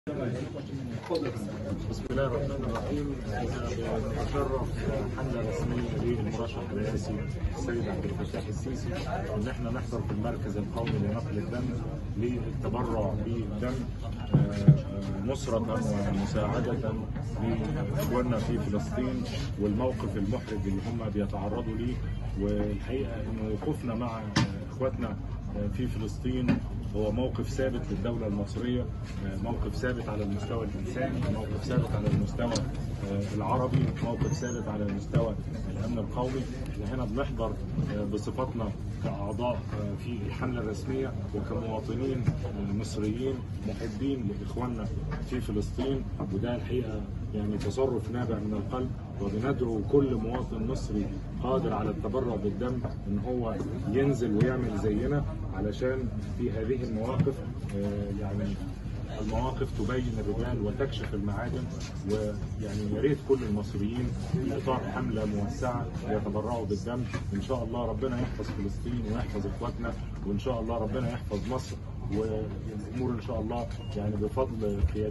بسم الله الرحمن الرحيم نتشرف حمله رسميه للمرشح الرئاسي السيد عبد الفتاح السيسي ان احنا نحضر في المركز القومي لنقل الدم للتبرع بالدم نصرة ومساعدة لاخواننا في فلسطين والموقف المحرج اللي هم بيتعرضوا ليه والحقيقه ان وقوفنا مع اخواتنا في فلسطين هو موقف ثابت للدولة المصرية موقف ثابت على المستوى الإنساني موقف ثابت على المستوى العربي موقف ثابت على مستوى الأمن القومي احنا هنا بنحضر بصفتنا كأعضاء في الحملة الرسمية وكمواطنين مصريين محبين لإخواننا في فلسطين وده الحقيقة يعني تصرف نابع من القلب وبندعو كل مواطن مصري قادر على التبرع بالدم ان هو ينزل ويعمل زينا علشان في هذه المواقف يعني المواقف تبين الرجال وتكشف المعادن ويعني يا ريت كل المصريين في اطار حمله موسعه يتبرعوا بالدم ان شاء الله ربنا يحفظ فلسطين ويحفظ اخواتنا وان شاء الله ربنا يحفظ مصر والامور ان شاء الله يعني بفضل قيادة